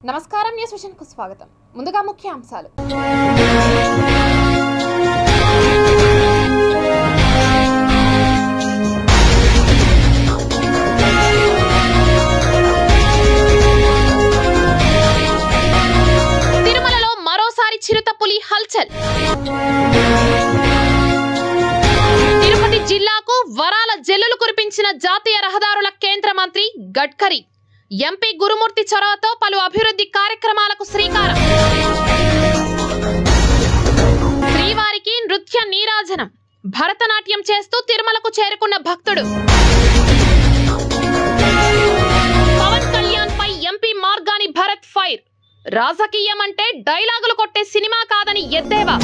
నమస్కారం news vision కు స్వాగతం ముందుగా ముఖ్య అంశాలు తిరుమలలో మరోసారి చిరుతపులి హల్చల్ తిరుపతి జిల్లాకు వరాల జల్లులు కురిపించిన జాతీయ రహదారుల కేంద్ర మంత్రి గడ్కరీ ఎంపీ గురుమూర్తి చొరవతో పలు అభివృద్ధి కార్యక్రమాలకు శ్రీకారం శ్రీవారికి నృత్య నీరాజనం భరతనాట్యం చేస్తూ తిరుమలకు చేరుకున్న భక్తుడు పవన్ కళ్యాణ్ పై ఎంపీ మార్గాని భరత్ ఫైర్ రాజకీయం అంటే డైలాగులు కొట్టే సినిమా కాదని ఎద్దేవా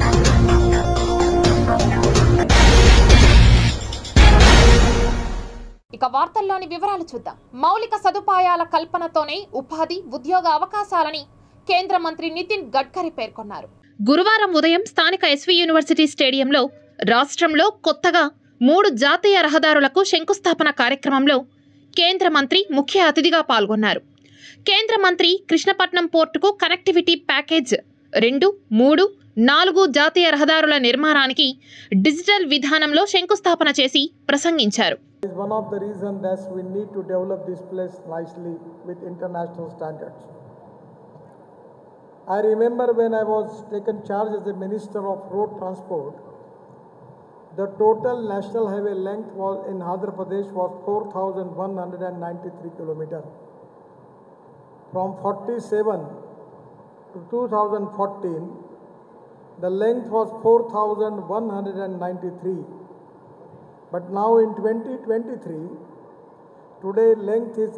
ఇక వార్తల్లోని వివరాలు చూద్దాం మౌలిక సదుపాయాల కల్పనతోనే ఉపాధి ఉద్యోగ అవకాశాలని కేంద్ర మంత్రి నితిన్ గడ్కరీ పేర్కొన్నారు గురువారం ఉదయం స్థానిక ఎస్వి యూనివర్సిటీ స్టేడియంలో రాష్ట్రంలో కొత్తగా మూడు జాతీయ రహదారులకు శంకుస్థాపన కార్యక్రమంలో కేంద్ర మంత్రి ముఖ్య అతిథిగా పాల్గొన్నారు కేంద్ర మంత్రి కృష్ణపట్నం పోర్టుకు కనెక్టివిటీ ప్యాకేజ్ రెండు మూడు నాలుగు జాతీయ రహదారుల నిర్మాణానికి డిజిటల్ విధానంలో శంకుస్థాపన చేసి ప్రసంగించారు is one of the reasons that we need to develop this place nicely with international standards. I remember when I was taken charge as the Minister of Road Transport, the total national highway length was in Andhra Pradesh was 4,193 kilometer. From 47 to 2014, the length was 4,193. But now in 2023, today length is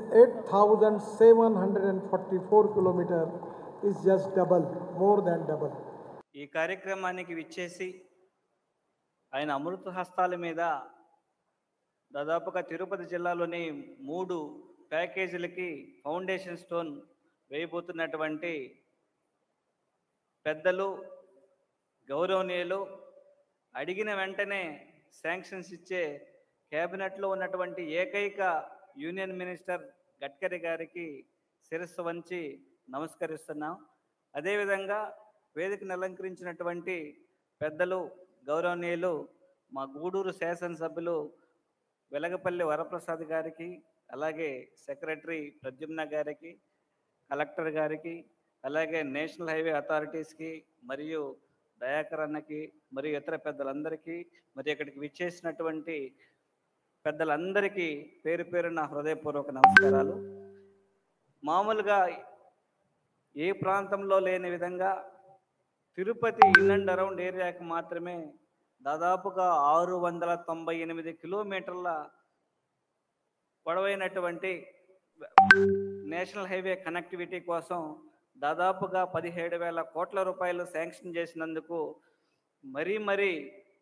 8,744 kilometer is just double, more than double. ఈ కార్యక్రమానికి విచ్చేసి ఆయన అమృత హస్తాల మీద దాదాపుగా తిరుపతి జిల్లాలోని మూడు ప్యాకేజీలకి foundation stone వేయబోతున్నటువంటి పెద్దలు గౌరవనీయులు అడిగిన వెంటనే శాంక్షన్స్ ఇచ్చే కేబినెట్లో ఉన్నటువంటి ఏకైక యూనియన్ మినిస్టర్ గడ్కరీ గారికి శిరస్సు వంచి నమస్కరిస్తున్నాం అదేవిధంగా వేదికను అలంకరించినటువంటి పెద్దలు గౌరవనీయులు మా గూడూరు శాసనసభ్యులు వెలగపల్లి వరప్రసాద్ గారికి అలాగే సెక్రటరీ ప్రద్యుమ్న గారికి కలెక్టర్ గారికి అలాగే నేషనల్ హైవే అథారిటీస్కి మరియు దయాకర్ అన్నకి మరియు ఇతర పెద్దలందరికీ మరి ఇక్కడికి విచ్చేసినటువంటి పెద్దలందరికీ పేరు పేరు నా హృదయపూర్వక నమస్కారాలు మామూలుగా ఏ ప్రాంతంలో లేని విధంగా తిరుపతి ఇన్ అండ్ అరౌండ్ ఏరియాకి మాత్రమే దాదాపుగా ఆరు వందల తొంభై ఎనిమిది కిలోమీటర్ల పొడవైనటువంటి నేషనల్ హైవే కనెక్టివిటీ కోసం దాదాపుగా పదిహేడు వేల కోట్ల రూపాయలు శాంక్షన్ చేసినందుకు మరీ మరీ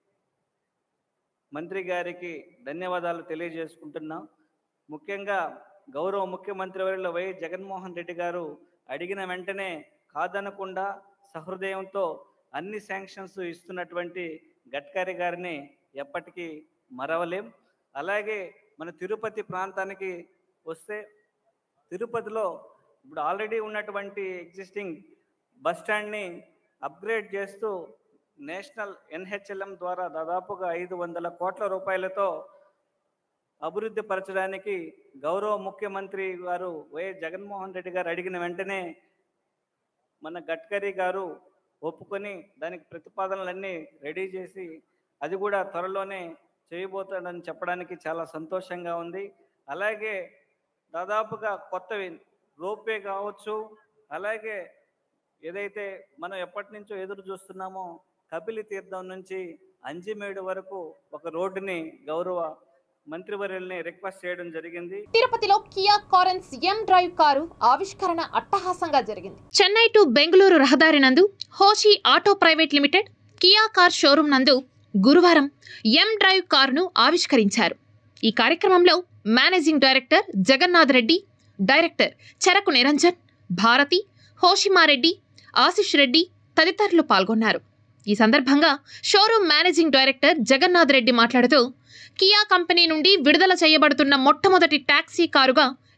మంత్రి గారికి ధన్యవాదాలు తెలియజేసుకుంటున్నాం ముఖ్యంగా గౌరవ ముఖ్యమంత్రి వర్యులు వై జగన్మోహన్ రెడ్డి గారు అడిగిన వెంటనే కాదనకుండా సహృదయంతో అన్ని శాంక్షన్స్ ఇస్తున్నటువంటి గడ్కరీ గారిని ఎప్పటికీ మరవలేం అలాగే మన తిరుపతి ప్రాంతానికి వస్తే తిరుపతిలో ఇప్పుడు ఆల్రెడీ ఉన్నటువంటి ఎగ్జిస్టింగ్ బస్ స్టాండ్ని అప్గ్రేడ్ చేస్తూ నేషనల్ ఎన్హెచ్ఎల్ఎం ద్వారా దాదాపుగా ఐదు వందల కోట్ల రూపాయలతో అభివృద్ధి పరచడానికి గౌరవ ముఖ్యమంత్రి గారు వైఎస్ జగన్మోహన్ రెడ్డి గారు అడిగిన వెంటనే మన గడ్కరీ గారు ఒప్పుకొని దానికి ప్రతిపాదనలన్నీ రెడీ చేసి అది కూడా త్వరలోనే చేయబోతాడని చెప్పడానికి చాలా సంతోషంగా ఉంది అలాగే దాదాపుగా కొత్తవి రోపే కావచ్చు అలాగే ఏదైతే మనం ఎప్పటి నుంచో ఎదురు చూస్తున్నామో కపిలి తీర్థం నుంచి అంజిమేడు వరకు ఒక రోడ్డుని గౌరవ మంత్రివర్యుల్ని రిక్వెస్ట్ చేయడం జరిగింది తిరుపతిలో Kia Carens M drive car ఆవిష్కరణ అట్టహాసంగా జరిగింది చెన్నై టు బెంగళూరు రహదారి నందు Hoshi auto private limited Kia car showroom నందు గురువారం ఎం డ్రైవ్ కారును ఆవిష్కరించారు ఈ కార్యక్రమంలో managing director Jagannath Reddy director Cheraku Niranjan Bharati హోషిమారెడ్డి Ashish Reddy తదితరులు పాల్గొన్నారు ఈ సందర్భంగా showroom managing director Jagannath Reddy మాట్లాడుతూ కియా కంపెనీ నుండి విడుదల చేయబడుతున్న మొట్టమొదటి టాక్సీ కారుగా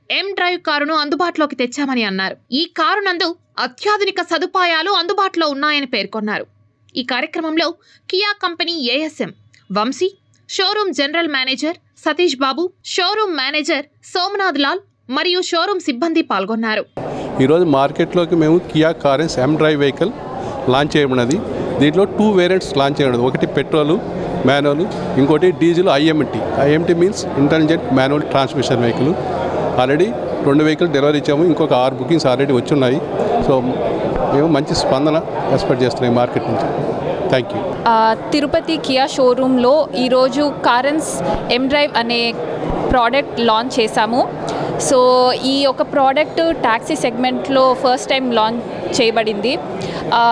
ఎం డ్రైవ్ కారును అందుబాటులోకి తెచ్చామని అన్నారు ఈ కారు నందు అత్యాధునిక సదుపాయాలు అందుబాటులో ఉన్నాయని పేర్కొన్నారు ఈ కార్యక్రమంలో Kia company ASM Vamsi showroom general manager Satish Babu showroom manager Somnath Lal మరియు షోరూమ్ సిబ్బంది పాల్గొన్నారు ఈరోజు మార్కెట్లోకి మేము Kia Carens M drive vehicle launch చేయబడినది దీంట్లో టూ వేరియంట్స్ లాంచ్ చేయబడినది ఒకటి పెట్రోలు మాన్యువల్ ఇంకోటి diesel IMT IMT means intelligent manual transmission vehicle already రెండు వెహికల్ డెలివరీ ఇచ్చాము ఇంకొక ఆరు బుకింగ్స్ ఆల్రెడీ వచ్చి ఉన్నాయి సో మేము మంచి స్పందన ఎక్స్పెక్ట్ చేస్తున్నాం ఈ మార్కెట్ నుంచి థ్యాంక్ యూ ఆ, తిరుపతి కియా షోరూంలో ఈరోజు కారెన్స్ ఎం డ్రైవ్ అనే ప్రోడక్ట్ లాంచ్ చేశాము సో ఈ ఒక ప్రోడక్ట్ ట్యాక్సీ సెగ్మెంట్లో ఫస్ట్ టైం లాంచ్ చేయబడింది ఆ,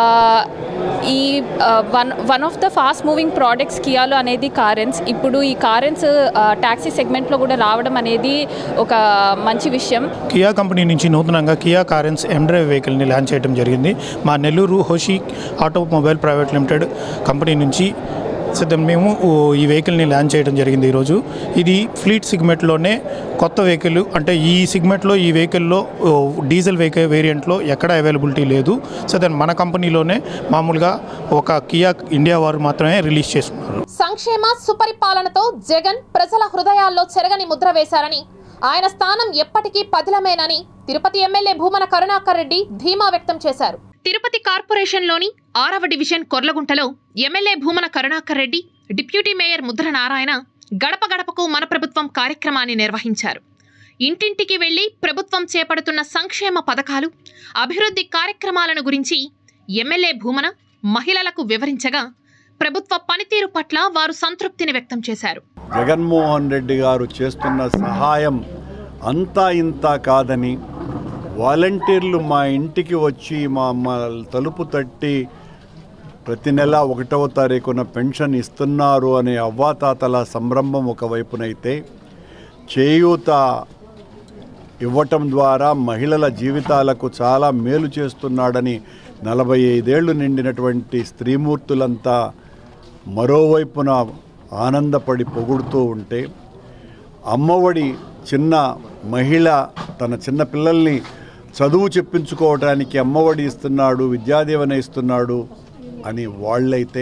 ఈ one one of the fast moving products కియాలో అనేది కారెన్స్ ఇప్పుడు ఈ కారెన్స్ ట్యాక్సీ సెగ్మెంట్లో కూడా రావడం అనేది ఒక మంచి విషయం కియా కంపెనీ నుంచి నూతనంగా కియా కారెన్స్ ఎండ్రైవ్ వెహికల్ని లాంచ్ చేయడం జరిగింది మా Nellore Hoshi automobile private limited company నుంచి సో దాన్ని మేము ఓ, ఈ వెహికల్ని లాంచ్ చేయడం జరిగింది ఈరోజు ఇది ఫ్లీట్ సిగ్మెంట్లోనే కొత్త వెహికల్ అంటే ఈ సిగ్మెంట్లో ఈ వెహికల్లో ఓ, డీజిల్ వెహికల్ వేరియంట్లో ఎక్కడ అవైలబిలిటీ లేదు సో దాన్ని మన కంపెనీలోనే మామూలుగా ఒక కియా ఇండియా వారు మాత్రమే రిలీజ్ చేస్తున్నారు సంక్షేమ సుపరిపాలనతో జగన్ ప్రజల హృదయాల్లో చెరగని ముద్ర వేశారని ఆయన స్థానం ఎప్పటికీ పదిలమేనని తిరుపతి ఎమ్మెల్యే భూమన కరుణాకర్ రెడ్డి ధీమా వ్యక్తం చేశారు తిరుపతి కార్పొరేషన్లోని ఆరవ డివిజన్ కొర్లగుంటలో MLA Bhumana Karunakar Reddy deputy mayor Mudra Narayana గడప గడపకు మన ప్రభుత్వం కార్యక్రమాన్ని నిర్వహించారు ఇంటింటికి వెళ్లి ప్రభుత్వం చేపడుతున్న సంక్షేమ పథకాలు అభివృద్ధి కార్యక్రమాలను గురించి ఎమ్మెల్యే భూమన మహిళలకు వివరించగా ప్రభుత్వ పనితీరు పట్ల వారు సంతృప్తిని వ్యక్తం చేశారు జగన్మోహన్ రెడ్డి గారు చేస్తున్న సహాయం అంతా ఇంత కాదని వాలంటీర్లు మా ఇంటికి వచ్చి మా మా తలుపు తట్టి ప్రతి నెల ఒకటవ తారీఖున పెన్షన్ ఇస్తున్నారు అనే అవ్వాతాతల సంరంభం ఒకవైపునైతే చేయూత ఇవ్వటం ద్వారా మహిళల జీవితాలకు చాలా మేలు చేస్తున్నాడని నలభై ఐదేళ్లు నిండినటువంటి స్త్రీమూర్తులంతా మరోవైపున ఆనందపడి పొగుడుతూ ఉంటే అమ్మఒడి చిన్న మహిళ తన చిన్న పిల్లల్ని చదువు చెప్పించుకోవడానికి అమ్మఒడి ఇస్తున్నాడు విద్యాదీవన ఇస్తున్నాడు అని వాళ్ళైతే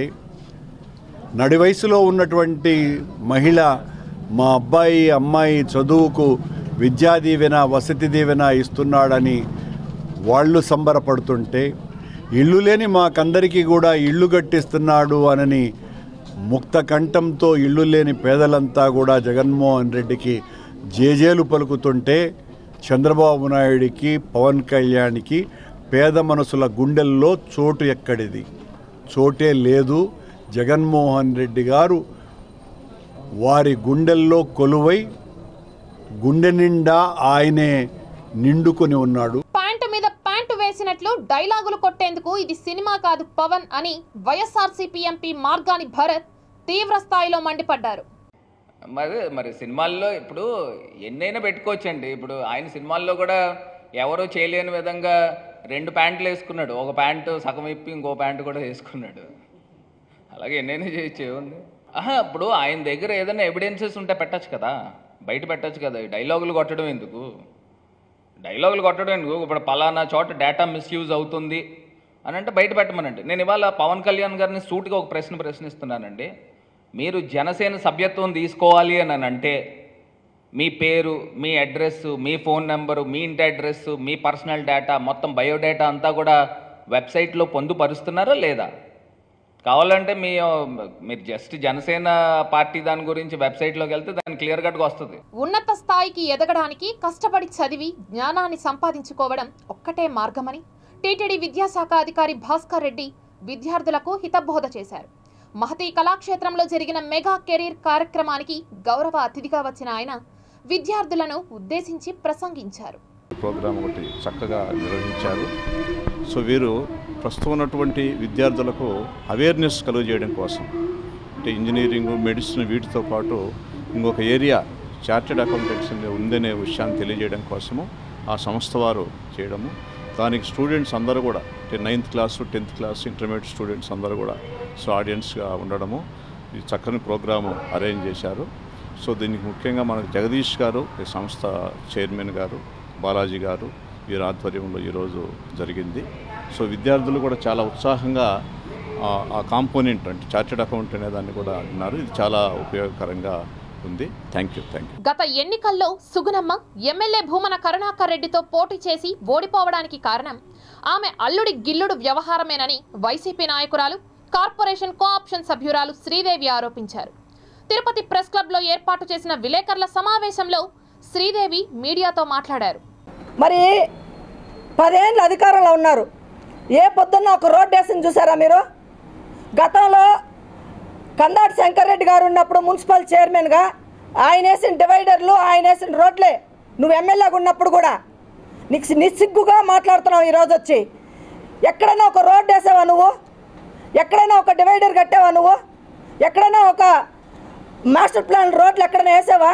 నడి వయసులో ఉన్నటువంటి మహిళ మా అబ్బాయి అమ్మాయి చదువుకు విద్యా దీవెన వసతి దీవెన ఇస్తున్నాడని వాళ్ళు సంబరపడుతుంటే ఇల్లు లేని మాకందరికీ కూడా ఇల్లు కట్టిస్తున్నాడు అనని ముక్త కంఠంతో ఇల్లు లేని పేదలంతా కూడా జగన్మోహన్ రెడ్డికి జేజేలు పలుకుతుంటే చంద్రబాబు నాయుడికి పవన్ కళ్యాణ్కి పేద మనసుల గుండెల్లో చోటు ఎక్కడిది చోటే లేదు జగన్మోహన్ రెడ్డి గారు వారి గుండెల్లో కొలువై గుండె నిండా ఆయనే నిండుకొని ఉన్నాడు ప్యాంటు మీద ప్యాంటు వేసినట్లు డైలాగులు కొట్టేందుకు ఇది సినిమా కాదు పవన్ అని వైఎస్ఆర్సీపీ ఎంపీ మార్గాని భరత్ తీవ్ర స్థాయిలో మండిపడ్డారు మరి మరి సినిమాల్లో ఇప్పుడు ఎన్నైనా పెట్టుకోవచ్చండి ఇప్పుడు ఆయన సినిమాల్లో కూడా ఎవరూ చేయలేని విధంగా రెండు ప్యాంట్లు వేసుకున్నాడు ఒక ప్యాంటు సగం ఇప్పి ఇంకో ప్యాంటు కూడా వేసుకున్నాడు అలాగే ఎన్నైనా చేయొచ్చు ఏముంది ఆహా ఇప్పుడు ఆయన దగ్గర ఏదైనా ఎవిడెన్సెస్ ఉంటే పెట్టచ్చు కదా బయట పెట్టచ్చు కదా ఈ డైలాగులు కొట్టడం ఎందుకు డైలాగులు కొట్టడం ఎందుకు ఇప్పుడు పలానా చోట డేటా మిస్యూజ్ అవుతుంది అని అంటే బయట పెట్టమనండి నేను ఇవాళ పవన్ కళ్యాణ్ గారిని సూటిగా ఒక ప్రశ్న ప్రశ్నిస్తున్నానండి మీరు జనసేన సభ్యత్వం తీసుకోవాలి అని అంటే మీ పేరు మీ అడ్రస్ మీ ఫోన్ నెంబరు మీ ఇంటి అడ్రస్ మీ పర్సనల్ డేటా మొత్తం బయోడేటా అంతా కూడా వెబ్సైట్లో పొందుపరుస్తున్నారా లేదా కావాలంటే మీ మీరు జస్ట్ జనసేన పార్టీ దాని గురించి వెబ్సైట్లోకి వెళ్తే దాని క్లియర్ కట్గా వస్తుంది ఉన్నత స్థాయికి ఎదగడానికి కష్టపడి చదివి జ్ఞానాన్ని సంపాదించుకోవడం ఒక్కటే మార్గమని టీటీడీ విద్యాశాఖ అధికారి భాస్కర్ రెడ్డి విద్యార్థులకు హితబోధ చేశారు మహతి కళాక్షేత్రంలో జరిగిన మెగా కెరీర్ కార్యక్రమానికి గౌరవ అతిథిగా వచ్చిన ఆయన విద్యార్థులను ఉద్దేశించి ప్రసంగించారు ప్రోగ్రాం ఒకటి చక్కగా నిర్వహించారు సో వీరు ప్రస్తుతం ఉన్నటువంటి విద్యార్థులకు అవేర్నెస్ కలుగజేయడం కోసం అంటే ఇంజనీరింగ్ మెడిసిన్ వీటితో పాటు ఇంకొక ఏరియా చార్టెడ్ అకౌంటెంట్స్ ఉందనే విషయాన్ని తెలియజేయడం కోసము ఆ సంస్థ వారు చేయడము దానికి స్టూడెంట్స్ అందరూ కూడా అంటే ninth class tenth class intermediate students అందరూ కూడా సో ఆడియన్స్గా ఉండడము ఈ చక్కని ప్రోగ్రాము అరేంజ్ చేశారు సో దీనికి ముఖ్యంగా మనకు జగదీష్ గారు ఈ సంస్థ చైర్మన్ గారు బాలాజీ గారు వీరి ఆధ్వర్యంలో ఈరోజు జరిగింది సో విద్యార్థులు కూడా చాలా ఉత్సాహంగా ఆ- ఆ కాంపోనెంట్ అంటే చార్టెడ్ అకౌంట్ అనే దాన్ని కూడా విన్నారు ఇది చాలా ఉపయోగకరంగా ఉంది థ్యాంక్ యూ థ్యాంక్ యూ గత ఎన్నికల్లో సుగుణమ్మ ఎమ్మెల్యే భూమన కరుణాకర్ రెడ్డితో పోటీ చేసి ఓడిపోవడానికి కారణం ఆమె అల్లుడి గిల్లుడు వ్యవహారమేనని వైసీపీ నాయకురాలు కార్పొరేషన్ కోఆప్షన్ సభ్యురాలు శ్రీదేవి ఆరోపించారు తిరుపతి ప్రెస్ క్లబ్లో ఏర్పాటు చేసిన విలేకరుల సమావేశంలో శ్రీదేవి మీడియాతో మాట్లాడారు మరి పదేళ్ళు అధికారంలో ఉన్నారు ఏ పొద్దున్న ఒక రోడ్ వేసింది చూసారా మీరు గతంలో కందాటి శంకర్రెడ్డి గారు ఉన్నప్పుడు మున్సిపల్ చైర్మన్గా ఆయన వేసిన డివైడర్లు ఆయన వేసిన రోడ్లే నువ్వు ఎమ్మెల్యేగా ఉన్నప్పుడు కూడా నీకు నిస్సిగ్గుగా మాట్లాడుతున్నావు ఈరోజు వచ్చి ఎక్కడైనా ఒక రోడ్ వేసావా నువ్వు ఎక్కడైనా ఒక డివైడర్ కట్టావా నువ్వు ఎక్కడైనా ఒక మాస్టర్ ప్లాన్ రోడ్లు ఎక్కడైనా వేసావా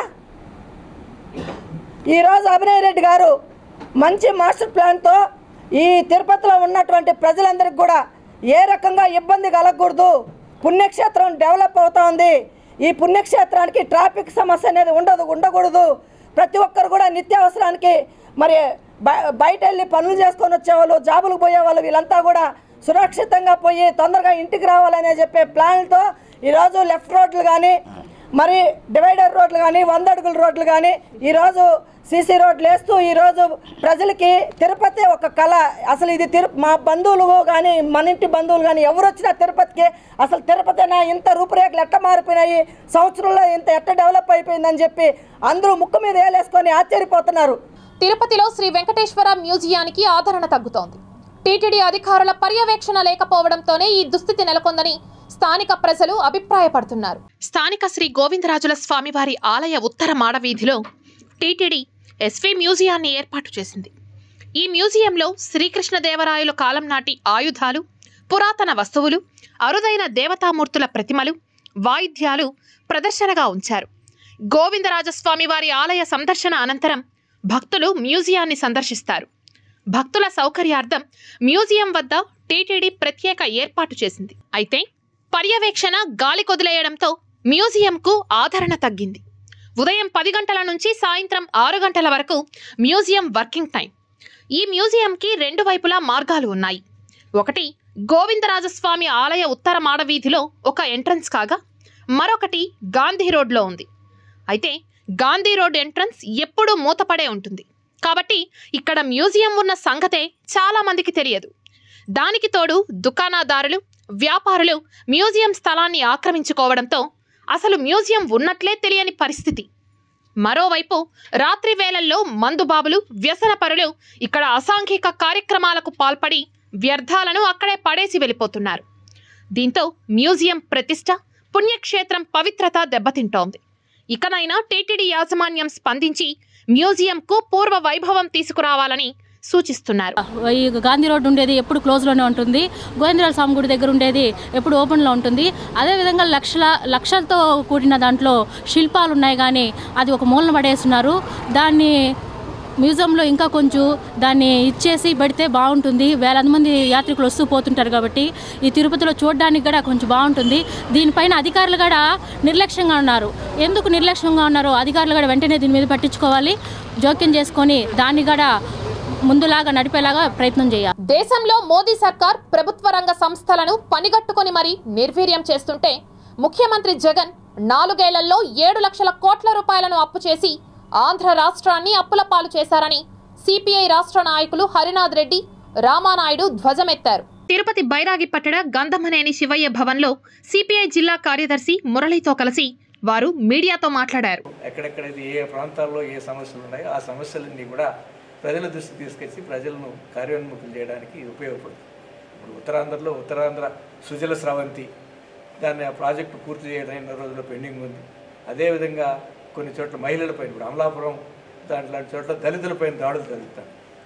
ఈరోజు అభినయ్ రెడ్డి గారు మంచి మాస్టర్ ప్లాన్తో ఈ తిరుపతిలో ఉన్నటువంటి ప్రజలందరికీ కూడా ఏ రకంగా ఇబ్బంది కలగకూడదు పుణ్యక్షేత్రం డెవలప్ అవుతా ఉంది ఈ పుణ్యక్షేత్రానికి ట్రాఫిక్ సమస్య అనేది ఉండదు ఉండకూడదు ప్రతి ఒక్కరు కూడా నిత్యావసరానికి మరి బ- బయట వెళ్ళి పనులు చేసుకొని వచ్చేవాళ్ళు జాబులకు పోయేవాళ్ళు వీళ్ళంతా కూడా సురక్షితంగా పోయి తొందరగా ఇంటికి రావాలనే చెప్పే ప్లాన్తో ఈరోజు లెఫ్ట్ రోడ్లు కానీ మరి డివైడర్ రోడ్లు కానీ వంద అడుగుల రోడ్లు కానీ ఈరోజు సీసీ రోడ్లు వేస్తూ ఈరోజు ప్రజలకి తిరుపతి ఒక కళ అసలు ఇది తిరు మా బంధువులు కానీ మన ఇంటి బంధువులు కానీ ఎవరు వచ్చినా తిరుపతికి అసలు తిరుపతినా ఇంత రూపురేఖలు ఎట్ట మారిపోయినాయి సంవత్సరంలో ఇంత ఎట్ట డెవలప్ అయిపోయిందని చెప్పి అందరూ ముక్కు మీద వేలేసుకొని ఆశ్చర్యపోతున్నారు తిరుపతిలో శ్రీ వెంకటేశ్వర మ్యూజియానికి ఆదరణ తగ్గుతోంది టీటీడీ అధికారుల పర్యవేక్షణ లేకపోవడంతోనే ఈ దుస్థితి నెలకొందని స్థానిక ప్రజలు అభిప్రాయపడుతున్నారు స్థానిక శ్రీ గోవిందరాజుల స్వామివారి ఆలయ ఉత్తర మాడవీధిలో టీటీడీ ఎస్వి మ్యూజియాన్ని ఏర్పాటు చేసింది ఈ మ్యూజియంలో శ్రీకృష్ణదేవరాయలు కాలం నాటి ఆయుధాలు పురాతన వస్తువులు అరుదైన దేవతామూర్తుల ప్రతిమలు వాయిద్యాలు ప్రదర్శనగా ఉంచారు గోవిందరాజస్వామి వారి ఆలయ సందర్శన అనంతరం భక్తులు మ్యూజియాన్ని సందర్శిస్తారు భక్తుల సౌకర్యార్థం మ్యూజియం వద్ద టీటీడీ ప్రత్యేక ఏర్పాటు చేసింది అయితే పర్యవేక్షణ గాలి కొదిలేయడంతో మ్యూజియంకు ఆదరణ తగ్గింది ఉదయం పది గంటల నుంచి సాయంత్రం ఆరు గంటల వరకు మ్యూజియం వర్కింగ్ టైం ఈ మ్యూజియంకి రెండు వైపులా మార్గాలు ఉన్నాయి ఒకటి గోవిందరాజస్వామి ఆలయ ఉత్తర మాడవీధిలో ఒక ఎంట్రన్స్ కాగా మరొకటి గాంధీ రోడ్లో ఉంది అయితే గాంధీ రోడ్ ఎంట్రన్స్ ఎప్పుడూ మూతపడే ఉంటుంది కాబట్టి ఇక్కడ మ్యూజియం ఉన్న సంగతే చాలా మందికి తెలియదు దానికి తోడు దుకాణదారులు వ్యాపారులు మ్యూజియం స్థలాన్ని ఆక్రమించుకోవడంతో అసలు మ్యూజియం ఉన్నట్లే తెలియని పరిస్థితి మరోవైపు రాత్రి వేళల్లో మందుబాబులు వ్యసనపరులు ఇక్కడ అసాంఘిక కార్యక్రమాలకు పాల్పడి వ్యర్థాలను అక్కడే పడేసి వెళ్ళిపోతున్నారు దీంతో మ్యూజియం ప్రతిష్ట పుణ్యక్షేత్రం పవిత్రత దెబ్బతింటోంది ఇకనైనా టీటీడీ యాజమాన్యం స్పందించి మ్యూజియంకు పూర్వ వైభవం తీసుకురావాలని సూచిస్తున్నారు ఈ గాంధీ రోడ్ ఉండేది ఎప్పుడు క్లోజ్లోనే ఉంటుంది గోవిందరాజ స్వామి గుడి దగ్గర ఉండేది ఎప్పుడు ఓపెన్లో ఉంటుంది అదేవిధంగా లక్షల లక్షలతో కూడిన దాంట్లో శిల్పాలు ఉన్నాయి కానీ అది ఒక మూలన పడేస్తున్నారు దాన్ని మ్యూజియంలో ఇంకా కొంచెం దాన్ని ఇచ్చేసి పెడితే బాగుంటుంది వేలాది మంది యాత్రికులు వస్తూ పోతుంటారు కాబట్టి ఈ తిరుపతిలో చూడడానికి కూడా కొంచెం బాగుంటుంది దీనిపైన అధికారులు కూడా నిర్లక్ష్యంగా ఉన్నారు ఎందుకు నిర్లక్ష్యంగా ఉన్నారో అధికారులు కూడా వెంటనే దీని మీద పట్టించుకోవాలి జోక్యం చేసుకొని దాన్ని కూడా ముందులాగా నడిపేలాగా ప్రయత్నం చేయాలి దేశంలో మోదీ సర్కార్ ప్రభుత్వ రంగ సంస్థలను పనిగట్టుకొని మరీ నిర్వీర్యం చేస్తుంటే ముఖ్యమంత్రి జగన్ నాలుగేళ్లలో ఏడు లక్షల కోట్ల రూపాయలను అప్పు చేసి ఆంధ్ర రాష్ట్రాన్ని అప్పుల పాలు చేశారని సిపిఐ రాష్ట్ర నాయకులు హరినాథ్ రెడ్డి రామానాయుడు ధ్వజమెత్తారు తిరుపతి బైరాగిపట్టణ గంధమనేని శివయ్య భవన్లో సిపిఐ జిల్లా కార్యదర్శి మురళితో కలిసి వారు మీడియాతో మాట్లాడారు ఎక్కడెక్కడైతే ఏ ప్రాంతాల్లో ఏ సమస్యలు ఉన్నాయో ఆ సమస్యలన్నీ కూడా ప్రజల దృష్టికి తీసుకొచ్చి ప్రజలను కార్యోన్ముఖులు చేయడానికి ఇది ఉపయోగపడుతుంది ఇప్పుడు ఉత్తరాంధ్రలో ఉత్తరాంధ్ర సుజల స్రవంతి దాన్ని ఆ ప్రాజెక్టు పూర్తి చేయడం ఎన్నో రోజుల్లో పెండింగ్ ఉంది అదేవిధంగా కొన్ని చోట్ల మహిళలపైన ఇప్పుడు అమలాపురం దాంట్లో చోట్ల దళితులపైన దాడులు జరుగుతాయి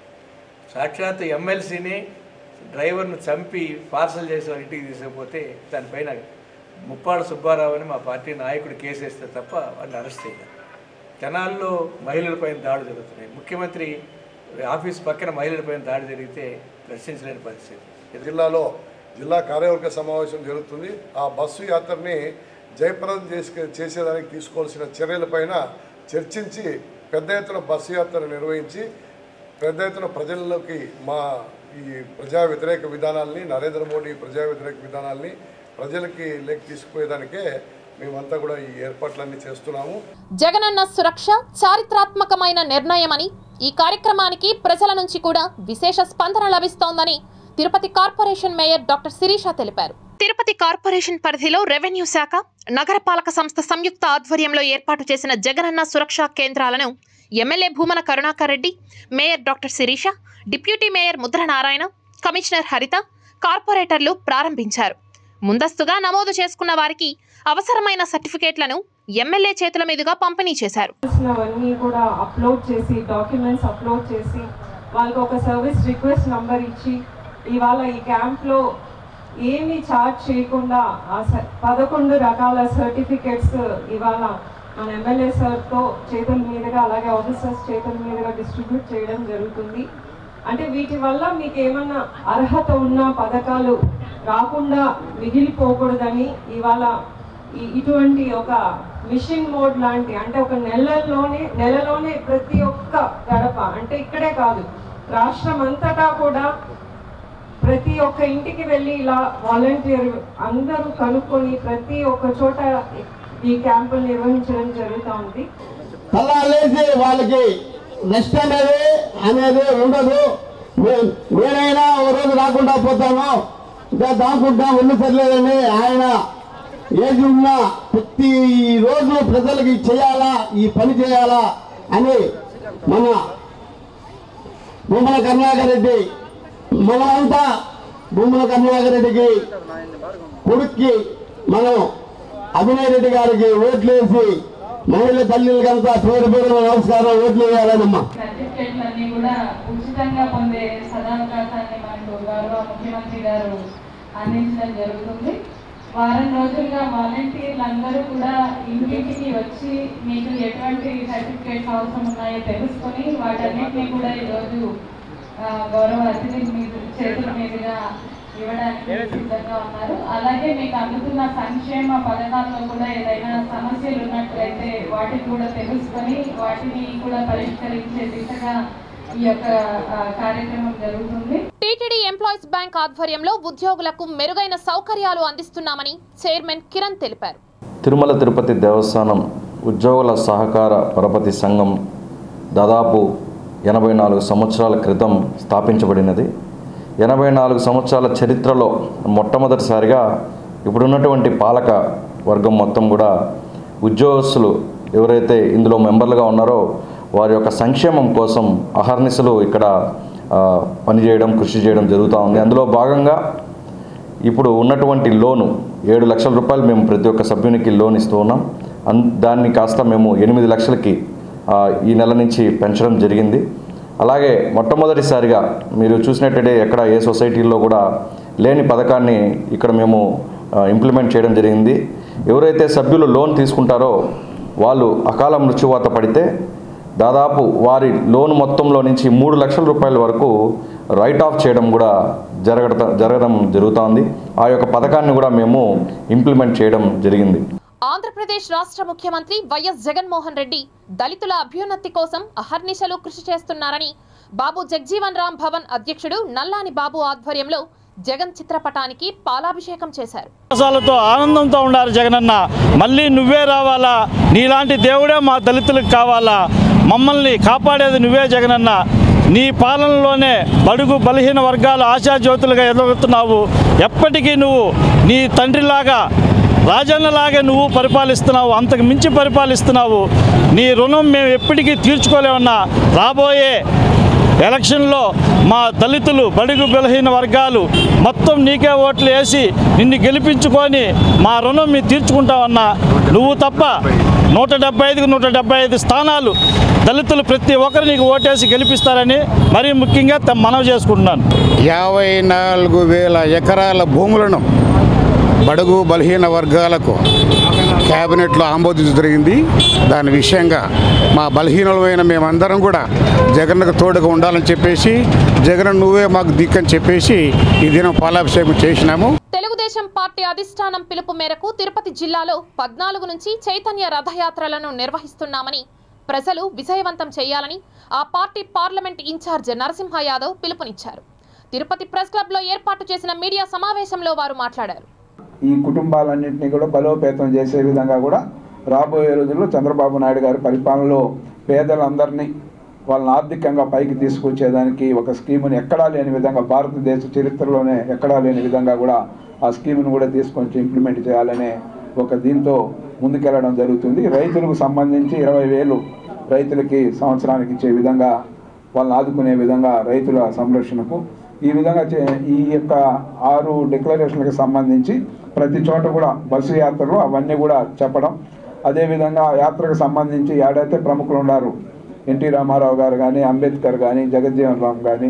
సాక్షాత్ ఎమ్మెల్సీని డ్రైవర్ను చంపి పార్సల్ చేసి వాళ్ళ ఇంటికి తీసుకుపోతే దానిపైన ముప్పాడు సుబ్బారావు అని మా పార్టీ నాయకుడు కేసు వేస్తే తప్ప వాడిని అరెస్ట్ చేయలేదు జనాల్లో మహిళలపైన దాడి జరుగుతున్నాయి ముఖ్యమంత్రి ఆఫీస్ పక్కన మహిళలపైన దాడి జరిగితే ప్రశ్నించలేని పరిస్థితి జిల్లాలో జిల్లా కార్యవర్గ సమావేశం జరుగుతుంది ఆ బస్సు యాత్రని జయప్రదం చేసే చేసేదానికి తీసుకోవాల్సిన చర్యలపైన చర్చించి పెద్ద ఎత్తున బస్సు యాత్ర నిర్వహించి పెద్ద ఎత్తున ప్రజల్లోకి మా ఈ ప్రజా వ్యతిరేక విధానాల్ని నరేంద్ర మోడీ ప్రజా వ్యతిరేక విధానాల్ని ప్రజలకి లెక్క తీసుకుపోయేదానికే మేమంతా కూడా ఈ ఏర్పాట్లన్నీ చేస్తున్నాము జగనన్న సురక్ష చారిత్రాత్మకమైన నిర్ణయమని ఈ కార్యక్రమానికి ప్రజల నుంచి కూడా విశేష స్పందన లభిస్తోందని Tirupati corporation mayor doctor Sirisha తెలిపారు తిరుపతి కార్పొరేషన్ పరిధిలో రెవెన్యూ శాఖ నగరపాలక సంస్థ సంయుక్త ఆధ్వర్యంలో ఏర్పాటు చేసిన జగనన్న సురక్ష కేంద్రాలను MLA Bhumana Karunakar Reddy mayor doctor Sirisha deputy mayor Mudra Narayana commissioner హరిత కార్పొరేటర్లు ప్రారంభించారు ముందస్తుగా నమోదు చేసుకున్న వారికి అవసరమైన సర్టిఫికేట్లను ఎమ్మెల్యే చేతుల మీదుగా పంపిణీ చేశారు కావాల్సినవన్నీ కూడా అప్లోడ్ చేసి డాక్యుమెంట్స్ అప్లోడ్ చేసి వాళ్ళకి ఒక సర్వీస్ రిక్వెస్ట్ నంబర్ ఇచ్చి ఇవాళ ఈ క్యాంప్లో ఏమీ చార్జ్ చేయకుండా ఆ స- పదకొండు రకాల సర్టిఫికేట్స్ ఇవాళ మన ఎమ్మెల్యే సార్తో చేతుల మీదుగా అలాగే ఆఫీసర్స్ చేతుల మీదుగా డిస్ట్రిబ్యూట్ చేయడం జరుగుతుంది అంటే వీటి వల్ల మీకు ఏమన్నా అర్హత ఉన్న పథకాలు రాకుండా మిగిలిపోకూడదని ఇవాళ ఈ- ఇటువంటి ఒక మిషన్ మోడ్ లాంటి అంటే ఒక నెలలోనే నెలలోనే ప్రతి ఒక్క గడప అంటే ఇక్కడే కాదు రాష్ట్రం అంతటా కూడా ప్రతి ఒక్క ఇంటికి వెళ్ళి ఇలా వాలంటీర్ అందరూ కనుక్కొని ప్రతి ఒక్క చోట ఈ క్యాంపులు నిర్వహించడం జరుగుతూ ఉంది లేచి వాళ్ళకి రెస్ట్ అనేది అనేది ఉండదు మే- నేనైనా ఒక రోజు రాకుండా పోతాను ఇంకా దాక్కుంటా ఉండి సరిలేదని ఆయన ఏది ఉన్నా ప్రతి రోజు ప్రజలకి చేయాలా ఈ పని చేయాలా అని మన బొమ్మల కరుణాకర్ రెడ్డి మనమంతా బొమ్మల కరుణాకర్ రెడ్డికి కొడుక్కి మనం అభినయ్ రెడ్డి గారికి ఓట్లేసి మహిళ తల్లికంతా పేరు పేరు నమస్కారం ఓట్లు వేయాలనమ్మా సర్టిఫికేట్లన్నీ కూడా ఉచితంగా పొందే సదావకాశాన్ని మనకు గౌరవ ముఖ్యమంత్రి గారు అందించడం జరుగుతుంది వారం రోజులుగా వాలంటీర్లు అందరూ కూడా ఇంటింటికి వచ్చి మీకు ఎటువంటి సర్టిఫికేట్స్ అవసరం ఉన్నాయో తెలుసుకొని వాటన్నిటిని కూడా ఈరోజు ఆ, గౌరవ అతిథి మీద చేతుల మీదుగా ఇవ్వడానికి సిద్ధంగా ఉన్నారు అలాగే మీకు అందుతున్న సంక్షేమ పథకాల్లో కూడా ఏదైనా సమస్యలు ఉన్నట్లయితే వాటిని కూడా తెలుసుకొని వాటిని కూడా పరిష్కరించే దిశగా ఈ యొక్క ఆ, కార్యక్రమం జరుగుతుంది టీటీడీ ఎంప్లాయీస్ బ్యాంక్ ఆధ్వర్యంలో ఉద్యోగులకు మెరుగైన సౌకర్యాలు అందిస్తున్నామని చైర్మన్ కిరణ్ తెలిపారు తిరుమల తిరుపతి దేవస్థానం ఉద్యోగుల సహకార పరపతి సంఘం దాదాపు ఎనభై నాలుగు సంవత్సరాల క్రితం స్థాపించబడినది ఎనభై నాలుగు సంవత్సరాల చరిత్రలో మొట్టమొదటిసారిగా ఇప్పుడున్నటువంటి పాలక వర్గం మొత్తం కూడా ఉద్యోగస్తులు ఎవరైతే ఇందులో మెంబర్లుగా ఉన్నారో వారి యొక్క సంక్షేమం కోసం అహర్నిశలు ఇక్కడ ఆ, పనిచేయడం కృషి చేయడం జరుగుతూ ఉంది అందులో భాగంగా ఇప్పుడు ఉన్నటువంటి లోను ఏడు లక్షల రూపాయలు మేము ప్రతి ఒక్క సభ్యునికి లోన్ ఇస్తూ ఉన్నాం అన్ దాన్ని కాస్త మేము ఎనిమిది లక్షలకి ఆ, ఈ నెల నుంచి పెంచడం జరిగింది అలాగే మొట్టమొదటిసారిగా మీరు చూసినట్టయితే ఎక్కడ ఏ సొసైటీల్లో కూడా లేని పథకాన్ని ఇక్కడ మేము ఆ, ఇంప్లిమెంట్ చేయడం జరిగింది ఎవరైతే సభ్యులు లోన్ తీసుకుంటారో వాళ్ళు అకాల మృత్యువాత పడితే దాదాపు వారి లోన్ మొత్తంలో నుంచి మూడు లక్షల రూపాయల వరకు రైట్ ఆఫ్ చేయడం కూడా జరగట జరగడం జరుగుతోంది ఆ యొక్క పథకాన్ని కూడా మేము ఇంప్లిమెంట్ చేయడం జరిగింది ఆంధ్రప్రదేశ్ రాష్ట్ర ముఖ్యమంత్రి వైఎస్ జగన్మోహన్ రెడ్డి దళితుల అభ్యున్నతి కోసం అహర్నిశలు కృషి చేస్తున్నారని బాబు జగ్జీవన్ రామ్ భవన్ అధ్యక్షుడు నల్లాని బాబు ఆధ్వర్యంలో జగన్ చిత్రపటానికి పాలాభిషేకం చేశారు విశ్వాసాలతో ఆనందంతో ఉండాలి జగనన్న మళ్ళీ నువ్వే రావాలా నీలాంటి దేవుడే మా దళితులకు కావాలా మమ్మల్ని కాపాడేది నువ్వే జగనన్న నీ పాలనలోనే బడుగు బలహీన వర్గాల ఆశాజ్యోతులుగా ఎదుగుతున్నావు ఎప్పటికీ నువ్వు నీ తండ్రిలాగా రాజన్నలాగే నువ్వు పరిపాలిస్తున్నావు అంతకు మించి పరిపాలిస్తున్నావు నీ రుణం మేము ఎప్పటికీ తీర్చుకోలేమన్నా రాబోయే ఎలక్షన్లో మా దళితులు బడుగు బలహీన వర్గాలు మొత్తం నీకే ఓట్లు వేసి నిన్ను గెలిపించుకొని మా రుణం మేము తీర్చుకుంటామన్నా నువ్వు తప్ప నూట డెబ్బై ఐదుకు నూట డెబ్బై ఐదు స్థానాలు దళితులు ప్రతి ఒక్కరు నీకు ఓటేసి గెలిపిస్తారని మరీ ముఖ్యంగా త- మనవి చేసుకుంటున్నాను యాభై నాలుగు వేల ఎకరాల భూములను బడుగు బలహీన వర్గాలకు క్యాబినెట్లో ఆమోదించడం జరిగింది దాని విషయంగా మా బలహీనమైన మేమందరం కూడా జగన్కు తోడుగా ఉండాలని చెప్పేసి జగన్ నువ్వే మాకు దిక్కని చెప్పేసి ఈ దినం పాలాభిషేకం చేసినాము తెలుగుదేశం తెలుగుదేశం పార్టీ అధిష్టానం పిలుపు మేరకు తిరుపతి జిల్లాలో పద్నాలుగు నుంచి చైతన్య రథయాత్రలను నిర్వహిస్తున్నామని ప్రజలు విజయవంతం చేయాలని ఆ party parliament in charge Narasimha Yadav పిలుపునిచ్చారు తిరుపతి ప్రెస్ క్లబ్లో ఏర్పాటు చేసిన మీడియా సమావేశంలో వారు మాట్లాడారు ఈ కుటుంబాలన్నింటినీ కూడా బలోపేతం చేసే విధంగా కూడా రాబోయే రోజుల్లో చంద్రబాబు నాయుడు గారి పరిపాలనలో పేదలందరినీ వాళ్ళని ఆర్థికంగా పైకి తీసుకొచ్చేదానికి ఒక స్కీముని ఎక్కడా లేని విధంగా భారతదేశ చరిత్రలోనే ఎక్కడా లేని విధంగా కూడా ఆ స్కీమును కూడా తీసుకొని ఇంప్లిమెంట్ చేయాలనే ఒక దీంతో ముందుకెళ్ళడం జరుగుతుంది రైతులకు సంబంధించి ఇరవై వేలు రైతులకి సంవత్సరానికి ఇచ్చే విధంగా వాళ్ళని ఆదుకునే విధంగా రైతుల సంరక్షణకు ఈ విధంగా చే- ఈ యొక్క ఆరు డిక్లరేషన్లకు సంబంధించి ప్రతి చోట కూడా బస్సు యాత్రలు అవన్నీ కూడా చెప్పడం అదేవిధంగా ఆ యాత్రకు సంబంధించి ఏడైతే ప్రముఖులు ఉన్నారు ఎన్టీ రామారావు గారు కానీ అంబేద్కర్ కానీ జగజ్జీవన్ రామ్ కానీ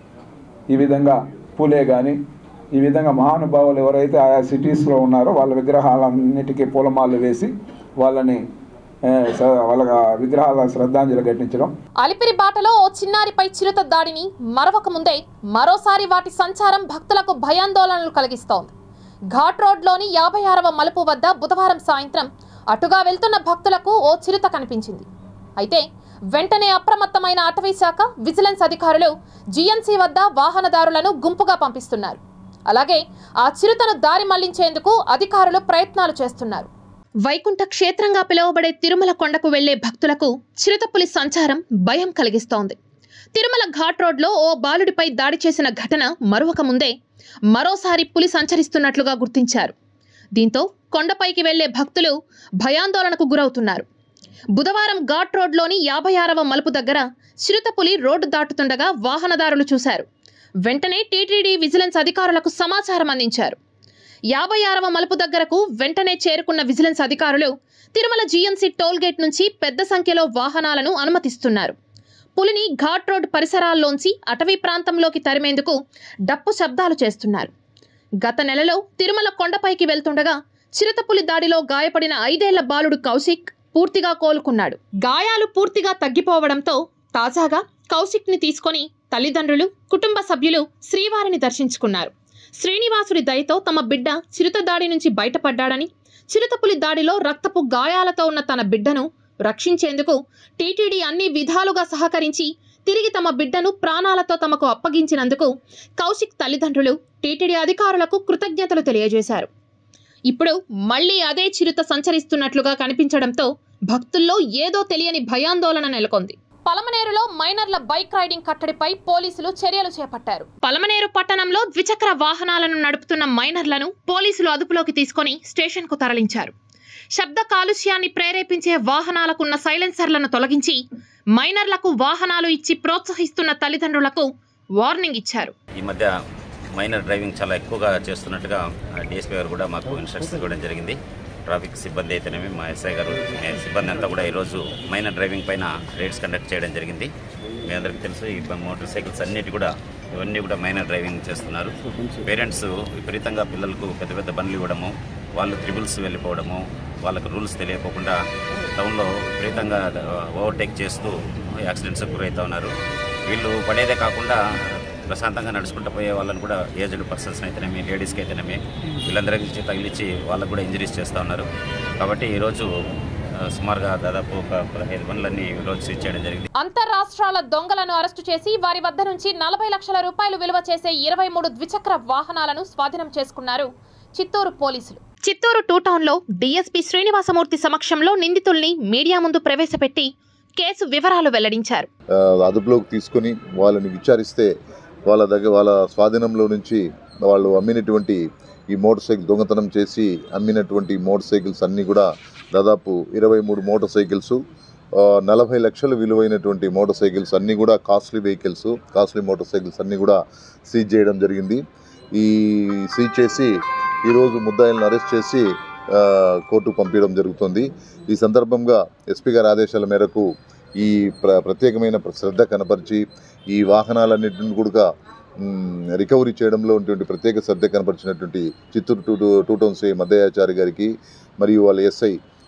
ఈ విధంగా పూలే కానీ ఈ విధంగా మహానుభావులు ఎవరైతే ఆయా సిటీస్లో ఉన్నారో వాళ్ళ విగ్రహాలన్నిటికీ పూలమాలలు వేసి వాళ్ళని ఏ, స- వాళ్ళ విగ్రహాల శ్రద్ధాంజలి ఘటించడం అలిపిరి బాటలో ఓ చిన్నారిపై చిరుత దాడిని మరవక ముందే మరోసారి వాటి సంచారం భక్తులకు భయాందోళనలు కలిగిస్తోంది ఘాట్ రోడ్లోని యాభై ఆరవ మలుపు వద్ద బుధవారం సాయంత్రం అటుగా వెళ్తున్న భక్తులకు ఓ చిరుత కనిపించింది అయితే వెంటనే అప్రమత్తమైన అటవీ శాఖ విజిలెన్స్ అధికారులు జీఎంసీ వద్ద వాహనదారులను గుంపుగా పంపిస్తున్నారు అలాగే ఆ చిరుతను దారి మళ్లించేందుకు అధికారులు ప్రయత్నాలు చేస్తున్నారు వైకుంఠ క్షేత్రంగా పిలువబడే తిరుమల కొండకు వెళ్లే భక్తులకు చిరుతపులి సంచారం భయం కలిగిస్తోంది తిరుమల ఘాట్ రోడ్లో ఓ బాలుడిపై దాడి చేసిన ఘటన మరొక ముందే మరోసారి పులి సంచరిస్తున్నట్లుగా గుర్తించారు దీంతో కొండపైకి వెళ్లే భక్తులు భయాందోళనకు గురవుతున్నారు బుధవారం ఘాట్ రోడ్లోని యాభై ఆరవ మలుపు దగ్గర చిరుతపులి రోడ్డు దాటుతుండగా వాహనదారులు చూశారు వెంటనే టీటీడీ విజిలెన్స్ అధికారులకు సమాచారం అందించారు యాభై ఆరవ మలుపు దగ్గరకు వెంటనే చేరుకున్న విజిలెన్స్ అధికారులు తిరుమల జీఎంసీ టోల్ గేట్ నుంచి పెద్ద సంఖ్యలో వాహనాలను అనుమతిస్తున్నారు పులిని ఘాట్ రోడ్ పరిసరాల్లోంచి అటవీ ప్రాంతంలోకి తరిమేందుకు డప్పు శబ్దాలు చేస్తున్నారు గత నెలలో తిరుమల కొండపైకి వెళ్తుండగా చిరుతపులి దాడిలో గాయపడిన ఐదేళ్ల బాలుడు కౌశిక్ పూర్తిగా కోలుకున్నాడు గాయాలు పూర్తిగా తగ్గిపోవడంతో తాజాగా కౌశిక్ని తీసుకొని తల్లిదండ్రులు కుటుంబ సభ్యులు శ్రీవారిని దర్శించుకున్నారు శ్రీనివాసుడి దయతో తమ బిడ్డ చిరుత దాడి నుంచి బయటపడ్డాడని చిరుతపులి దాడిలో రక్తపు గాయాలతో ఉన్న తన బిడ్డను రక్షించేందుకు టీటీడీ అన్ని విధాలుగా సహకరించి తిరిగి తమ బిడ్డను ప్రాణాలతో తమకు అప్పగించినందుకు కౌశిక్ తల్లిదండ్రులు టీటీడీ అధికారులకు కృతజ్ఞతలు తెలియజేశారు ఇప్పుడు మళ్ళీ అదే చిరుత సంచరిస్తున్నట్లుగా కనిపించడంతో భక్తుల్లో ఏదో తెలియని భయాందోళన నెలకొంది పలమనేరులో మైనర్ల బైక్ రైడింగ్ కట్టడిపై పోలీసులు చర్యలు చేపట్టారు పలమనేరు పట్టణంలో ద్విచక్ర వాహనాలను నడుపుతున్న మైనర్లను పోలీసులు అదుపులోకి తీసుకొని స్టేషన్కు తరలించారు శబ్ద కాలుష్యాన్ని ప్రేరేపించే వాహనాలకున్న సైలెన్సర్లను తొలగించి మైనర్లకు వాహనాలు ఇచ్చి ప్రోత్సహిస్తున్న తల్లిదండ్రులకు వార్నింగ్ ఇచ్చారు ఈ మధ్య మైనర్ డ్రైవింగ్ చాలా ఎక్కువగా చేస్తున్నట్టుగా డిఎస్పీ గారు కూడా మాకు ఇన్స్ట్రక్షన్స్ ఇవ్వడం జరిగింది ట్రాఫిక్ సిబ్బంది అయితేనేమి మా ఎస్ఐ గారు మే- సిబ్బంది అంతా కూడా ఈరోజు మైనర్ డ్రైవింగ్ పైన రేట్స్ కండక్ట్ చేయడం జరిగింది మీ అందరికీ తెలుసు ఈ మోటార్ సైకిల్స్ అన్నిటి కూడా ఇవన్నీ కూడా మైనర్ డ్రైవింగ్ చేస్తున్నారు పేరెంట్స్ విపరీతంగా పిల్లలకు పెద్ద పెద్ద బండ్లు ఇవ్వడము వాళ్ళు త్రిబుల్స్ వెళ్ళిపోవడము వాళ్ళకు రూల్స్ తెలియకోకుండా టౌన్లో విపరీతంగా ఓవర్టేక్ చేస్తూ యాక్సిడెంట్స్ గురవుతూ ఉన్నారు వీళ్ళు పడేదే కాకుండా ప్రశాంతంగా నడుచుకుంటూ పోయే వాళ్ళని కూడా ఏజ్డ్ పర్సన్స్ అయితేనేమి లేడీస్కి అయితేనేమి వీళ్ళందరికీ తగిలిచ్చి వాళ్ళకు కూడా ఇంజరీస్ చేస్తూ ఉన్నారు కాబట్టి ఈరోజు ఆ, సుమారుగా దాదాపు ఒక పదహైదు బండ్లన్నీ ఈరోజు సీజ్ చేయడం జరిగింది అంతర్రాష్ట్రాల దొంగలను అరెస్టు చేసి వారి వద్ద నుంచి నలభై లక్షల రూపాయలు విలువ చేసే ఇరవై మూడు ద్విచక్ర వాహనాలను స్వాధీనం చేసుకున్నారు చిత్తూరు పోలీసులు చిత్తూరు టూ టౌన్లో డీఎస్పీ శ్రీనివాసమూర్తి సమక్షంలో నిందితుల్ని మీడియా ముందు ప్రవేశపెట్టి కేసు వివరాలు వెల్లడించారు ఆ, అదుపులోకి తీసుకొని వాళ్ళని విచారిస్తే వాళ్ళ దగ్గర వాళ్ళ స్వాధీనంలో నుంచి వాళ్ళు అమ్మినటువంటి ఈ మోటార్ సైకిల్ దొంగతనం చేసి అమ్మినటువంటి మోటార్ సైకిల్స్ అన్నీ కూడా దాదాపు ఇరవై మూడు మోటార్ సైకిల్స్ ఆ, నలభై లక్షలు విలువైనటువంటి మోటార్ సైకిల్స్ అన్నీ కూడా costly vehicles costly motor cycles అన్నీ కూడా సీజ్ చేయడం జరిగింది ఈ సీజ్ చేసి ఈరోజు ముద్దాయిలను అరెస్ట్ చేసి ఆ, కోర్టుకు పంపించడం జరుగుతుంది ఈ సందర్భంగా ఎస్పీ గారి ఆదేశాల మేరకు ఈ ప్ర ప్రత్యేకమైన శ్రద్ధ కనపరిచి ఈ వాహనాలన్నింటిని కూడా మ్, రికవరీ చేయడంలో ఉన్నటువంటి ప్రత్యేక శ్రద్ధ కనపరిచినటువంటి Chittoor two two two town Shri Maddayachari గారికి మరియు వాళ్ళ ఎస్ఐ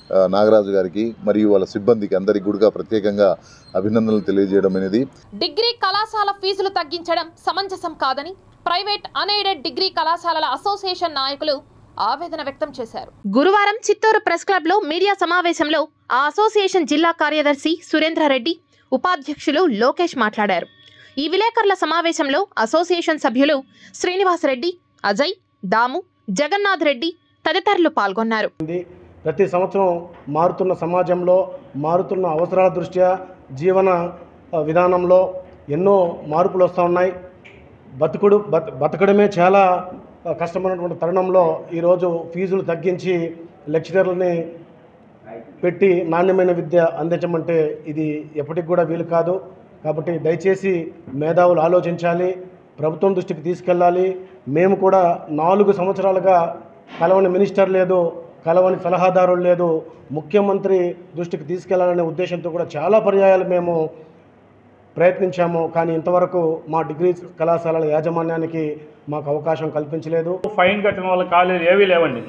ఆ, నాగరాజు గారికి మరియు వాళ్ళ సిబ్బందికి అందరికీ కూడా ప్రత్యేకంగా అభినందనలు తెలియజేయడం అనేది డిగ్రీ కళాశాల ఫీజులు తగ్గించడం సమంజసం కాదని ప్రైవేట్ అన్ఎయిడెడ్ డిగ్రీ కళాశాలల అసోసియేషన్ నాయకులు ఆవేదన వ్యక్తం చేశారు గురువారం చిత్తూరు ప్రెస్ క్లబ్ లో మీడియా సమావేశంలో ఆ అసోసియేషన్ జిల్లా కార్యదర్శి సురేంద్రారెడ్డి ఉపాధ్యక్షులు లోకేష్ మాట్లాడారు ఈ విలేకరుల సమావేశంలో అసోసియేషన్ సభ్యులు శ్రీనివాసరెడ్డి అజయ్ దాము జగన్నాథ్ రెడ్డి తదితరులు పాల్గొన్నారు ప్రతి సంవత్సరం మారుతున్న సమాజంలో మారుతున్న అవసరాల దృష్ట్యా జీవన ఆ, విధానంలో ఎన్నో మార్పులు వస్తూ ఉన్నాయి బతుకుడు బత బతకడమే చాలా ఆ, కష్టమైనటువంటి తరుణంలో ఈరోజు ఫీజులు తగ్గించి లెక్చరర్లని పెట్టి నాణ్యమైన విద్య అందించమంటే ఇది ఎప్పటికి కూడా వీలు కాదు కాబట్టి దయచేసి మేధావులు ఆలోచించాలి ప్రభుత్వం దృష్టికి తీసుకెళ్ళాలి మేము కూడా నాలుగు సంవత్సరాలుగా కలవని మినిస్టర్ లేదు కలవని సలహాదారులు లేదు ముఖ్యమంత్రి దృష్టికి తీసుకెళ్లాలనే ఉద్దేశంతో కూడా చాలా పర్యాయాలు మేము ప్రయత్నించాము కానీ ఇంతవరకు మా డిగ్రీ కళాశాలల యాజమాన్యానికి మాకు అవకాశం కల్పించలేదు ఫైన్ కట్టిన వాళ్ళ కాలేజీలు ఏవీ లేవండి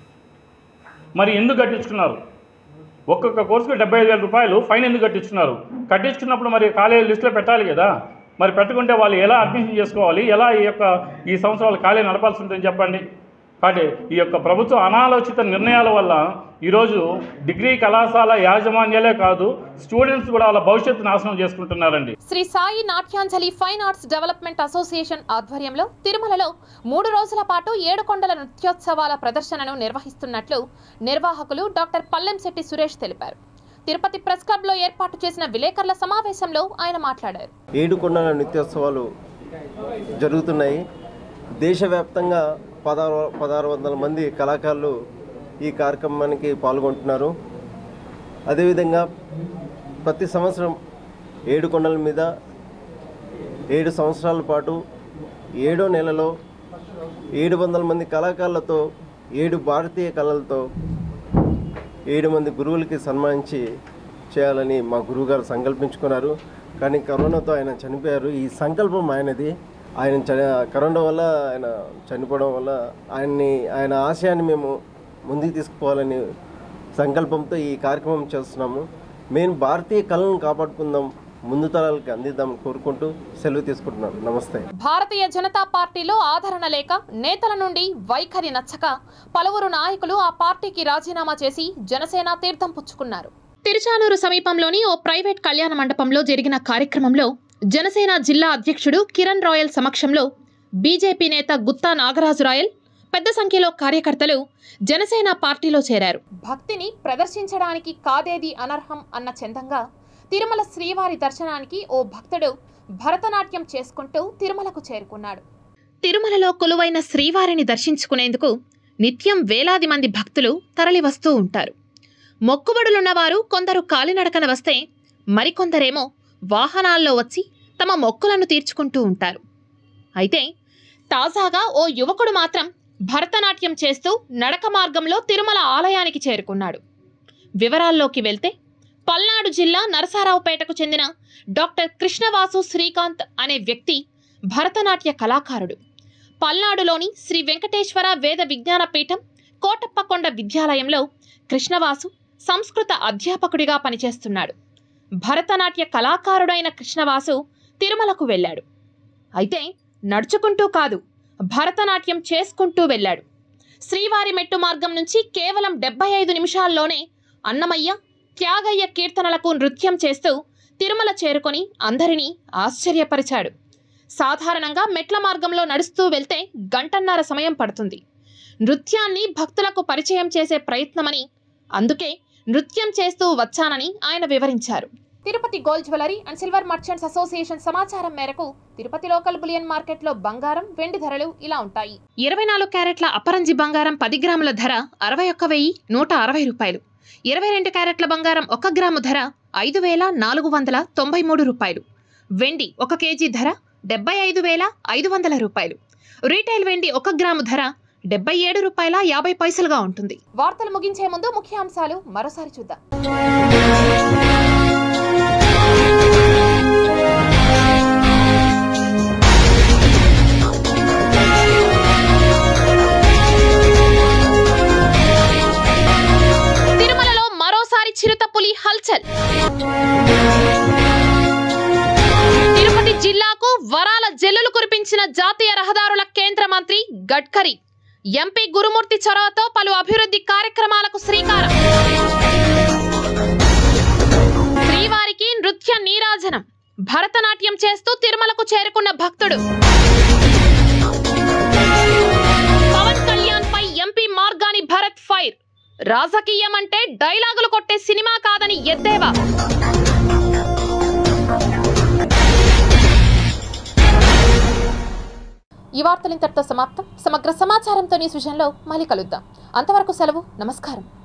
మరి ఎందుకు కట్టించుకున్నారు ఒక్కొక్క కోర్సుకు డెబ్బై ఐదు వేల రూపాయలు ఫైన్ ఎందుకు కట్టించుకున్నారు కట్టించుకున్నప్పుడు మరి కాలేజీ లిస్టులో పెట్టాలి కదా మరి పెట్టుకుంటే వాళ్ళు ఎలా అడ్మిషన్ చేసుకోవాలి ఎలా ఈ యొక్క ఈ సంవత్సరాలు కాలేజీ నడపాల్సి ఉంటుందని చెప్పండి కాబట్టి ఈ యొక్క ప్రభుత్వ అనాలోచిత నిర్ణయాల వల్ల ఈరోజు డిగ్రీ కళాశాల యాజమాన్యాలే కాదు స్టూడెంట్స్ కూడా వాళ్ళ భవిష్యత్తు నాశనం చేసుకుంటున్నారండి Shri Sai Natyanjali fine arts development association ఆధ్వర్యంలో తిరుమలలో మూడు రోజుల పాటు ఏడుకొండల నృత్యోత్సవాల ప్రదర్శనను నిర్వహిస్తున్నట్లు నిర్వాహకులు డాక్టర్ పల్లెంశెట్టి సురేష్ తెలిపారు తిరుపతి ప్రెస్ క్లబ్ లో ఏర్పాటు చేసిన విలేకరుల సమావేశంలో ఆయన మాట్లాడారు ఏడు కొండల నృత్యోత్సవాలు జరుగుతున్నాయి దేశవ్యాప్తంగా పదహారు పదహారు వందల మంది కళాకారులు ఈ కార్యక్రమానికి పాల్గొంటున్నారు అదేవిధంగా ప్రతి సంవత్సరం ఏడు కొండల మీద ఏడు సంవత్సరాల పాటు ఏడో నెలలో ఏడు వందల మంది కళాకారులతో ఏడు భారతీయ కళలతో ఏడు మంది గురువులకి సన్మానించి చేయాలని మా గురువుగారు సంకల్పించుకున్నారు కానీ కరోనాతో ఆయన చనిపోయారు ఈ సంకల్పం ఆయనది ఆయన చ కరోనా వల్ల ఆయన చనిపోవడం వల్ల ఆయన్ని ఆయన ఆశయాన్ని మేము ముందుకు తీసుకుపోవాలని సంకల్పంతో ఈ కార్యక్రమం చేస్తున్నాము మేము భారతీయ కళలను కాపాడుకుందాం ముందు తరాలకి అందిద్దాం కోరుకుంటూ సెలవు తీసుకుంటున్నాను నమస్తే భారతీయ జనతా పార్టీలో ఆదరణ లేక నేతల నుండి వైఖరి నచ్చక పలువురు నాయకులు ఆ పార్టీకి రాజీనామా చేసి జనసేన తీర్థం పుచ్చుకున్నారు తిరుచానూరు సమీపంలోని ఓ ప్రైవేట్ కళ్యాణ మండపంలో జరిగిన కార్యక్రమంలో జనసేన జిల్లా అధ్యక్షుడు కిరణ్ రాయల్ సమక్షంలో బీజేపీ నేత గుత్తా నాగరాజు రాయల్ పెద్ద సంఖ్యలో కార్యకర్తలు జనసేన పార్టీలో చేరారు భక్తిని ప్రదర్శించడానికి కాదేది అనర్హం అన్న చందంగా తిరుమల శ్రీవారి దర్శనానికి ఓ భక్తుడు భరతనాట్యం చేసుకుంటూ తిరుమలకు చేరుకున్నాడు తిరుమలలో కొలువైన శ్రీవారిని దర్శించుకునేందుకు నిత్యం వేలాది మంది భక్తులు తరలివస్తూ ఉంటారు మొక్కుబడులున్నవారు కొందరు కాలినడకన వస్తే మరికొందరేమో వాహనాల్లో వచ్చి తమ మొక్కులను తీర్చుకుంటూ ఉంటారు అయితే తాజాగా ఓ యువకుడు మాత్రం భరతనాట్యం చేస్తూ నడక మార్గంలో తిరుమల ఆలయానికి చేరుకున్నాడు వివరాల్లోకి వెళ్తే పల్నాడు జిల్లా నరసారావుపేటకు చెందిన డాక్టర్ కృష్ణవాసు శ్రీకాంత్ అనే వ్యక్తి భరతనాట్య కళాకారుడు పల్నాడులోని శ్రీ వెంకటేశ్వర వేద విజ్ఞాన పీఠం కోటప్పకొండ విద్యాలయంలో కృష్ణవాసు సంస్కృత అధ్యాపకుడిగా పనిచేస్తున్నాడు భరతనాట్య కళాకారుడైన కృష్ణవాసు తిరుమలకు వెళ్ళాడు అయితే నడుచుకుంటూ కాదు భరతనాట్యం చేసుకుంటూ వెళ్ళాడు శ్రీవారి మెట్టు మార్గం నుంచి కేవలం డెబ్బై ఐదు నిమిషాల్లోనే అన్నమయ్య త్యాగయ్య కీర్తనలకు నృత్యం చేస్తూ తిరుమల చేరుకొని అందరినీ ఆశ్చర్యపరిచాడు సాధారణంగా మెట్ల మార్గంలో నడుస్తూ వెళ్తే గంటన్నర సమయం పడుతుంది నృత్యాన్ని భక్తులకు పరిచయం చేసే ప్రయత్నమని అందుకే నృత్యం చేస్తూ వచ్చానని ఆయన వివరించారు Tirupati gold jewellery and silver merchants association సమాచారం మేరకు తిరుపతి లోకల్ బులియన్ మార్కెట్లో బంగారం వెండి ధరలు ఇలా ఉంటాయి ఇరవై నాలుగు క్యారెట్ల అపరంజి బంగారం పది గ్రాముల ధర అరవై ఒక్క వెయ్యి నూట అరవై రూపాయలు ఇరవై రెండు క్యారెట్ల బంగారం ఒక గ్రాము ధర ఐదు వేల నాలుగు వందల తొంభై మూడు రూపాయలు వెండి ఒక కేజీ ధర డెబ్బై ఐదు వేల ఐదు వందల రూపాయలు రీటైల్ వెండి ఒక గ్రాము ధర డెబ్బై ఏడు రూపాయల యాభై పైసలుగా ఉంటుంది వార్తలు ముగించే ముందు ముఖ్యాంశాలు మరోసారి చూద్దాం తిరుమలలో ప్రారంభించిన జాతీయ రహదారుల కేంద్ర మంత్రి గడ్కరీ ఎంపీ గురుమూర్తి చొరవతో పలు అభివృద్ధి కార్యక్రమాలకు శ్రీకారం శ్రీవారికి నృత్య నీరాజనం భరతనాట్యం చేస్తూ తిరుమలకు చేరుకున్న భక్తుడు పవన్ కళ్యాణ్ పై ఎంపీ మార్గాని భరత్ ఫైర్ రాజకీయం అంటే డైలాగులు కొట్టే సినిమా కాదని ఎద్దేవా ఈ వార్తలు ఇంతటితో సమాప్తం సమగ్ర సమాచారంతో న్యూస్ విజన్లో మళ్ళీ కలుద్దాం అంతవరకు సెలవు నమస్కారం